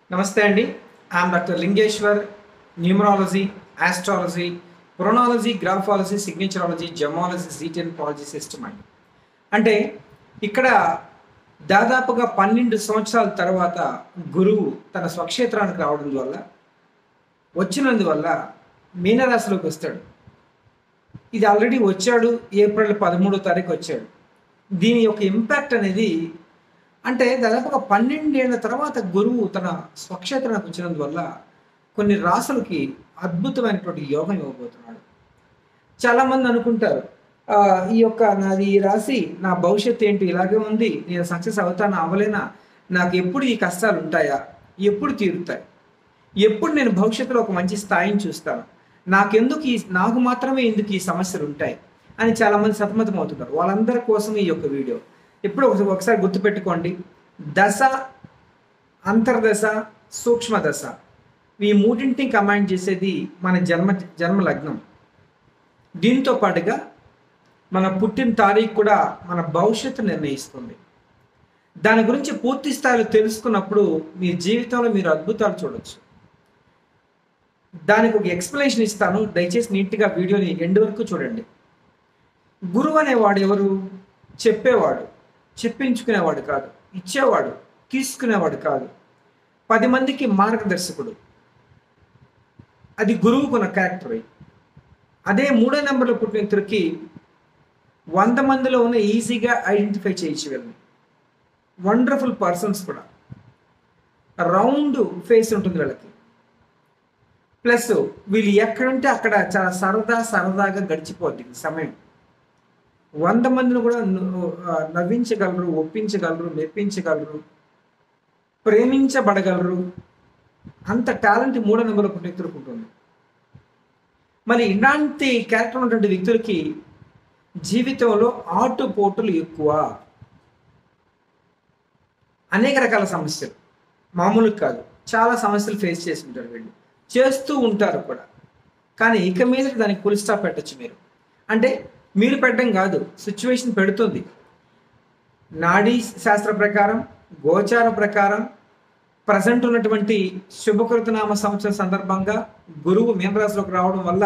నమస్తే అండి I'm doctor Lingeshwar numerology astrology pronology graphology signatureology gemology జీటియన్ పాలజీ సిస్టమ్ అండి అంటే ఇక్కడ దాదాపుగా పన్నెండు సంవత్సరాల తర్వాత గురువు తన స్వక్షేత్రానికి రావడం వల్ల వచ్చినందువల్ల మీనరాశిలోకి వస్తాడు ఇది ఆల్రెడీ వచ్చాడు ఏప్రిల్ పదమూడో తారీఖు వచ్చాడు దీని యొక్క ఇంపాక్ట్ అనేది అంటే దాదాపుగా పన్నెండేళ్ల తర్వాత గురువు తన స్వక్షేత్రానికి వచ్చినందువల్ల కొన్ని రాసులకి అద్భుతమైనటువంటి యోగం ఇవ్వబోతున్నాడు చాలామంది అనుకుంటారు "ఆ, ఈ యొక్క నాది ఈ రాశి నా భవిష్యత్తు ఏంటి ఇలాగే ఉంది నేను సక్సెస్ అవుతానా అవ్వలేనా నాకు ఎప్పుడు ఈ కష్టాలు ఉంటాయా ఎప్పుడు తీరుతాయి ఎప్పుడు నేను భవిష్యత్తులో ఒక మంచి స్థాయిని చూస్తాను నాకెందుకు ఈ నాకు మాత్రమే ఎందుకు ఈ సమస్యలు ఉంటాయి అని చాలామంది సతమతం అవుతున్నారు వాళ్ళందరి కోసం ఈ యొక్క వీడియో ఎప్పుడు ఒకసారి ఒకసారి గుర్తుపెట్టుకోండి దశ అంతర్దశ సూక్ష్మ దశ ఈ మూడింటిని కమాండ్ చేసేది మన జన్మ జన్మ లగ్నం దీంతో పాటుగా మన పుట్టిన తారీఖు కూడా మన భవిష్యత్తు నిర్ణయిస్తుంది దాని గురించి పూర్తి స్థాయిలో తెలుసుకున్నప్పుడు మీ జీవితంలో మీరు అద్భుతాలు చూడొచ్చు దానికి ఒక ఎక్స్ప్లెనేషన్ ఇస్తాను దయచేసి నీట్గా వీడియోని ఎండ్ వరకు చూడండి గురువు అనేవాడు ఎవరు చెప్పేవాడు చెప్పించుకునేవాడు కాదు ఇచ్చేవాడు తీసుకునేవాడు కాదు పది మందికి మార్గదర్శకుడు అది గురువుకున్న క్యారెక్టర్ అదే మూడో నెంబర్లో పుట్టిన వ్యక్తులకి వంద మందిలో ఉన్న ఈజీగా ఐడెంటిఫై చేయొచ్చు వీళ్ళని వండర్ఫుల్ పర్సన్స్ కూడా రౌండ్ ఫేస్ ఉంటుంది వీళ్ళకి ప్లస్ వీళ్ళు ఎక్కడుంటే అక్కడ చాలా సరదా సరదాగా గడిచిపోద్ది సమయం వంద మందిని కూడా ను- ఆ, నవ్వించగలరు ఒప్పించగలరు మెప్పించగలరు ప్రేమించబడగలరు అంత టాలెంట్ మూడో నెంబర్లో పుట్టిన వ్యక్తులకు ఉంటుంది మరి ఇలాంటి క్యారెక్టర్ ఉన్నటువంటి వ్యక్తులకి జీవితంలో ఆటుపోటులు ఎక్కువ అనేక రకాల సమస్యలు మామూలు కాదు చాలా సమస్యలు ఫేస్ చేసి ఉంటారు వీళ్ళు చేస్తూ ఉంటారు కూడా కానీ ఇక మీద దానికి ఫుల్ స్టాప్ పెట్టచ్చు మీరు అంటే మీరు పెట్టడం కాదు సిచ్యువేషన్ పెడుతుంది నాడీ శాస్త్ర ప్రకారం గోచార ప్రకారం ప్రజెంట్ ఉన్నటువంటి శుభకృతనామ సంవత్సరం సందర్భంగా గురువు మీనరాశిలోకి రావడం వల్ల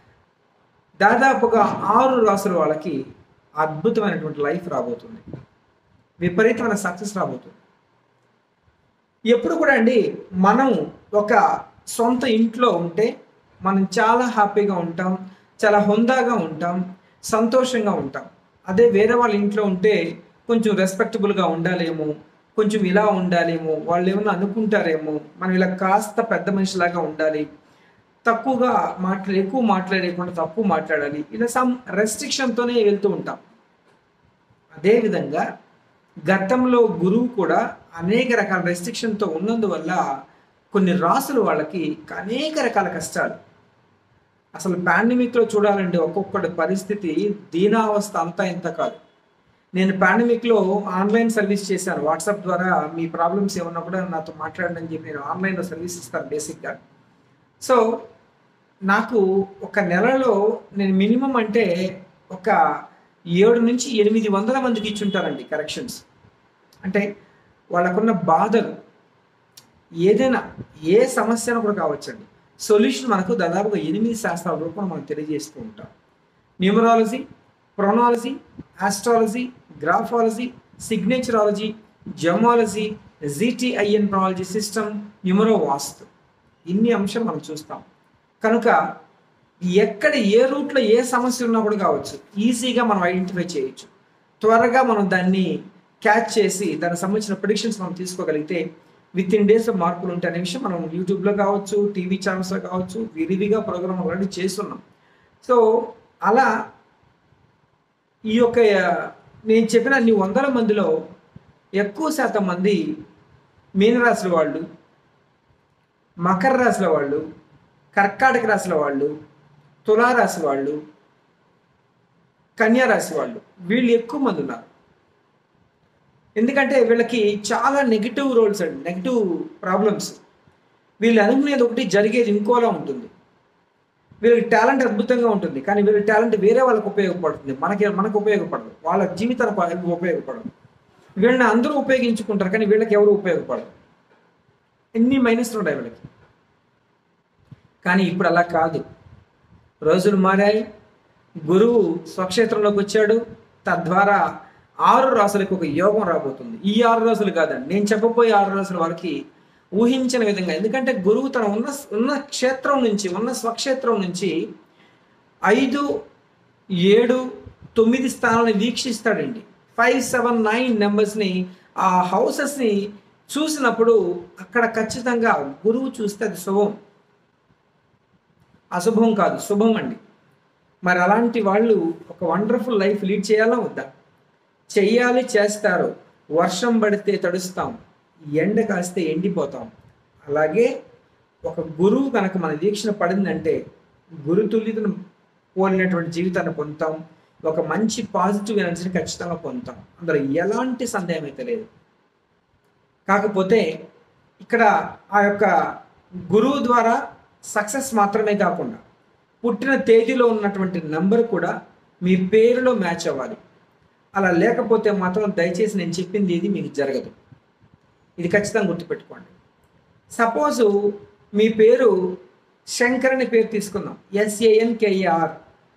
దాదాపుగా ఆరు రాసుల వాళ్ళకి అద్భుతమైనటువంటి లైఫ్ రాబోతుంది విపరీతమైన సక్సెస్ రాబోతుంది ఎప్పుడు కూడా అండి మనం ఒక సొంత ఇంట్లో ఉంటే మనం చాలా హ్యాపీగా ఉంటాం చాలా హుందాగా ఉంటాం సంతోషంగా ఉంటాం అదే వేరే వాళ్ళ ఇంట్లో ఉంటే కొంచెం రెస్పెక్టబుల్గా ఉండాలేమో కొంచెం ఇలా ఉండాలేమో వాళ్ళు ఏమైనా అనుకుంటారేమో మనం ఇలా కాస్త పెద్ద మనిషిలాగా ఉండాలి తక్కువగా మాట్లాడి ఎక్కువ మాట్లాడేయకుండా తక్కువ మాట్లాడాలి ఇలా సమ్ రెస్ట్రిక్షన్తోనే వెళ్తూ ఉంటాం అదేవిధంగా గతంలో గురువు కూడా అనేక రకాల రెస్ట్రిక్షన్తో ఉన్నందువల్ల కొన్ని రాసులు వాళ్ళకి అనేక రకాల కష్టాలు అసలు పాండమిక్లో చూడాలంటే ఒక్కొక్కటి పరిస్థితి దీనావస్థ అంతా ఇంత కాదు నేను పాండమిక్లో ఆన్లైన్ సర్వీస్ చేశాను వాట్సాప్ ద్వారా మీ ప్రాబ్లమ్స్ ఏమన్నా కూడా నాతో మాట్లాడండి అని చెప్పి నేను ఆన్లైన్లో సర్వీస్ ఇస్తాను బేసిక్గా సో నాకు ఒక నెలలో నేను మినిమం అంటే ఒక ఏడు నుంచి ఎనిమిది వందల మందికి ఇచ్చుంటారండి కరెక్షన్స్ అంటే వాళ్ళకున్న బాధలు ఏదైనా ఏ సమస్యను కూడా కావచ్చండి సొల్యూషన్ మనకు దాదాపుగా ఎనిమిది శాస్త్రాల రూపంలో మనం తెలియజేస్తూ ఉంటాం numerology pronology astrology graphology signatureology gemology జీటీఐఎన్ ప్రాలజీ సిస్టమ్ న్యూమరో వాస్తు ఇన్ని అంశం మనం చూస్తాం కనుక ఎక్కడ ఏ రూట్లో ఏ సమస్య ఉన్నా కూడా కావచ్చు ఈజీగా మనం ఐడెంటిఫై చేయొచ్చు త్వరగా మనం దాన్ని క్యాచ్ చేసి దానికి సంబంధించిన ప్రిడిక్షన్స్ మనం తీసుకోగలిగితే విత్ ఇన్ డేస్ మార్పులు ఉంటాయి అనే విషయం మనం యూట్యూబ్లో కావచ్చు టీవీ ఛానల్స్లో కావచ్చు విరివిగా ప్రోగ్రామ్ ఆల్రెడీ చేస్తున్నాం సో అలా ఈ యొక్క నేను చెప్పిన అన్ని వందల మందిలో ఎక్కువ శాతం మంది మీనరాశుల వాళ్ళు మకర రాశుల వాళ్ళు కర్కాటక రాశుల వాళ్ళు తులారాశి వాళ్ళు కన్యా రాశి వాళ్ళు వీళ్ళు ఎక్కువ మంది ఉన్నారు ఎందుకంటే వీళ్ళకి చాలా నెగిటివ్ రోల్స్ అండి నెగిటివ్ ప్రాబ్లమ్స్ వీళ్ళు అనుకునేది ఒకటి జరిగేది ఇంకోలా ఉంటుంది వీళ్ళకి టాలెంట్ అద్భుతంగా ఉంటుంది కానీ వీళ్ళ టాలెంట్ వేరే వాళ్ళకి ఉపయోగపడుతుంది మనకి మనకు ఉపయోగపడదు వాళ్ళ జీవితానికి ఉపయోగపడదు వీళ్ళని అందరూ ఉపయోగించుకుంటారు కానీ వీళ్ళకి ఎవరు ఉపయోగపడరు ఎన్ని మైనస్లు ఉంటాయి వీళ్ళకి కానీ ఇప్పుడు అలా కాదు రోజులు మారాయి గురువు స్వక్షేత్రంలోకి వచ్చాడు తద్వారా ఆరు రాసులకు ఒక యోగం రాబోతుంది ఈ ఆరు రోజులు కాదండి నేను చెప్పబోయే ఆరు రోజుల వరకు ఊహించిన విధంగా ఎందుకంటే గురువు తన ఉన్న ఉన్న క్షేత్రం నుంచి ఉన్న స్వక్షేత్రం నుంచి ఐదు ఏడు తొమ్మిది స్థానాలను వీక్షిస్తాడండి ఫైవ్ సెవెన్ నైన్ నెంబర్స్ని ఆ హౌసెస్ని చూసినప్పుడు అక్కడ ఖచ్చితంగా గురువు చూస్తే అది శుభం అశుభం కాదు శుభం అండి మరి అలాంటి వాళ్ళు ఒక వండర్ఫుల్ లైఫ్ లీడ్ చేయాలా వద్దా చెయ్యాలి చేస్తారు వర్షం పడితే తడుస్తాం ఎండ కాస్తే ఎండిపోతాం అలాగే ఒక గురువు కనుక మన వీక్షణ పడిందంటే గురుతుల్యతను పోలినటువంటి జీవితాన్ని పొందుతాం ఒక మంచి పాజిటివ్ ఎనర్జీని ఖచ్చితంగా పొందుతాం అందులో ఎలాంటి సందేహం అయితే లేదు కాకపోతే ఇక్కడ ఆ యొక్క గురువు ద్వారా సక్సెస్ మాత్రమే కాకుండా పుట్టిన తేదీలో ఉన్నటువంటి నంబర్ కూడా మీ పేరులో మ్యాచ్ అవ్వాలి అలా లేకపోతే మాత్రం దయచేసి నేను చెప్పింది ఇది మీకు జరగదు ఇది ఖచ్చితంగా గుర్తుపెట్టుకోండి సపోజు మీ పేరు శంకర్ అనే పేరు తీసుకుందాం ఎస్ఏఎన్కేఏఆర్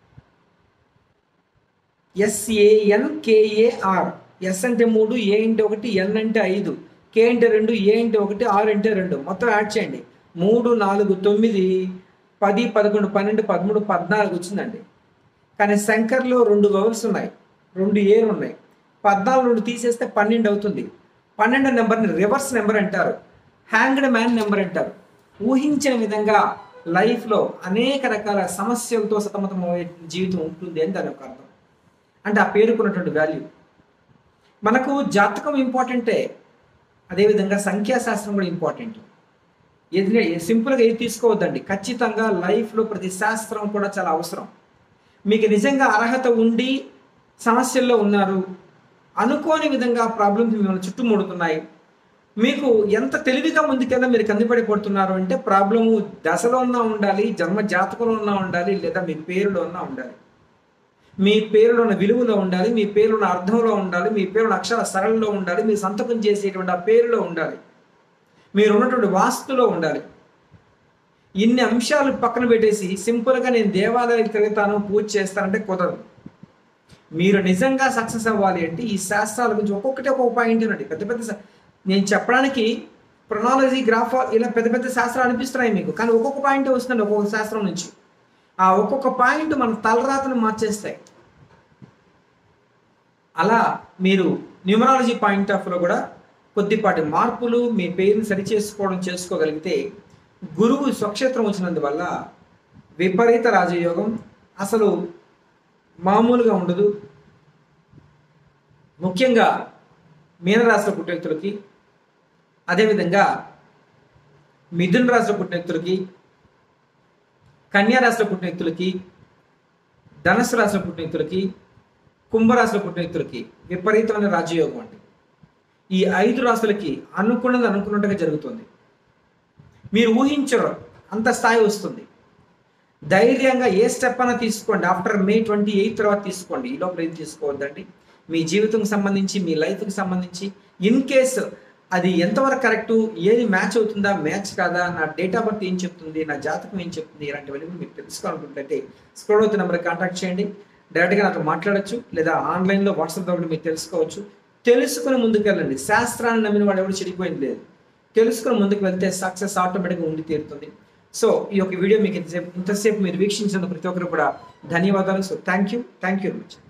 ఎస్ఏఎన్కేఏఆర్ ఎస్ అంటే మూడు ఏ అంటే ఒకటి ఎన్ అంటే ఐదు కే అంటే రెండు ఏ అంటే ఒకటి ఆర్ అంటే రెండు మొత్తం యాడ్ చేయండి మూడు నాలుగు తొమ్మిది పది పదకొండు పన్నెండు పదమూడు పద్నాలుగు వచ్చిందండి కానీ శంకర్లో రెండు వవర్స్ ఉన్నాయి రెండు ఏలు ఉన్నాయి పద్నాలుగు రెండు తీసేస్తే పన్నెండు అవుతుంది పన్నెండు నెంబర్ని రివర్స్ నెంబర్ అంటారు హ్యాంగ్డ్ మ్యాన్ నెంబర్ అంటారు ఊహించిన విధంగా లైఫ్లో అనేక రకాల సమస్యలతో సతమతమయ్యే జీవితం ఉంటుంది అని దాని ఒక అర్థం అంటే ఆ పేరుకున్నటువంటి వాల్యూ మనకు జాతకం ఇంపార్టెంటే అదేవిధంగా సంఖ్యాశాస్త్రం కూడా ఇంపార్టెంట్ ఏది సింపుల్గా ఏది తీసుకోవద్దండి ఖచ్చితంగా లైఫ్లో ప్రతి శాస్త్రం కూడా చాలా అవసరం మీకు నిజంగా అర్హత ఉండి సమస్యల్లో ఉన్నారు అనుకోని విధంగా ప్రాబ్లమ్స్ మిమ్మల్ని చుట్టుముడుతున్నాయి మీకు ఎంత తెలివిగా ముందుకెళ్ళ మీరు కందిపడిపోతున్నారు అంటే ప్రాబ్లము దశలో ఉన్నా ఉండాలి జన్మ జాతకంలో ఉన్నా ఉండాలి లేదా మీ పేరులో ఉన్నా ఉండాలి మీ పేరులో ఉన్న విలువలో ఉండాలి మీ పేరులో ఉన్న అర్థంలో ఉండాలి మీ పేరులో అక్షర సరళలో ఉండాలి మీ సంతకం చేసేటువంటి ఆ పేరులో ఉండాలి మీరు ఉన్నటువంటి వాస్తులో ఉండాలి ఇన్ని అంశాలు పక్కన పెట్టేసి సింపుల్గా నేను దేవాలయానికి తిరుగుతాను పూజ చేస్తానంటే కుదరదు మీరు నిజంగా సక్సెస్ అవ్వాలి అంటే ఈ శాస్త్రాల గురించి ఒక్కొక్కటి ఒక్కొక్క పాయింట్ అండి పెద్ద పెద్ద శా- నేను చెప్పడానికి ప్రొనాలజీ గ్రాఫ్ ఇలా పెద్ద పెద్ద శాస్త్రాలు అనిపిస్తున్నాయి మీకు కానీ ఒక్కొక్క పాయింట్ వస్తుంది ఒక్కొక్క శాస్త్రం నుంచి ఆ ఒక్కొక్క పాయింట్ మన తలరాతను మార్చేస్తాయి అలా మీరు న్యూమరాలజీ పాయింట్ ఆఫ్ లో కూడా కొద్దిపాటి మార్పులు మీ పేరుని సరిచేసుకోవడం చేసుకోగలిగితే గురువు స్వక్షేత్రం వచ్చినందువల్ల విపరీత రాజయోగం అసలు మామూలుగా ఉండదు ముఖ్యంగా మీనరాశిలో పుట్టిన వ్యక్తులకి అదేవిధంగా మిథున రాశిలో పుట్టిన వ్యక్తులకి కన్యా రాశిలో పుట్టిన వ్యక్తులకి ధనుసు రాశిలో పుట్టిన వ్యక్తులకి కుంభరాశిలో పుట్టిన వ్యక్తులకి విపరీతమైన రాజయోగం అండి ఈ ఐదు రాశులకి అనుకున్నది అనుకున్నట్టుగా జరుగుతుంది మీరు ఊహించరు అంత స్థాయి వస్తుంది ధైర్యంగా ఏ స్టెప్ అయినా తీసుకోండి ఆఫ్టర్ మే ట్వంటీ ఎయిత్ తర్వాత తీసుకోండి ఈ లోపల ఏం తీసుకోవద్దండి మీ జీవితంకి సంబంధించి మీ లైఫ్కి సంబంధించి ఇన్ కేస్ అది ఎంతవరకు కరెక్ట్ ఏది మ్యాచ్ అవుతుందా మ్యాచ్ కాదా నా డేట్ ఆఫ్ బర్త్ ఏం చెప్తుంది నా జాతకం ఏం చెప్తుంది ఇలాంటివన్నీ కూడా మీరు తెలుసుకోవాలనుకుంటే స్క్రోల్ అవుతున్న నెంబర్కి కాంటాక్ట్ చేయండి డైరెక్ట్గా నాతో మాట్లాడొచ్చు లేదా ఆన్లైన్లో వాట్సాప్ ద్వారా కూడా మీరు తెలుసుకోవచ్చు తెలుసుకుని ముందుకు వెళ్ళండి శాస్త్రాన్ని నమ్మిన వాడు ఎవరు చెడిపోయింది లేదు తెలుసుకుని ముందుకు వెళ్తే సక్సెస్ ఆటోమేటిక్గా ఉండి తీరుతుంది సో ఈ యొక్క వీడియో మీకు ఇంతసేపు ఇంతసేపు మీరు వీక్షించిన ప్రతి ఒక్కరు కూడా ధన్యవాదాలు so thank you thank you very much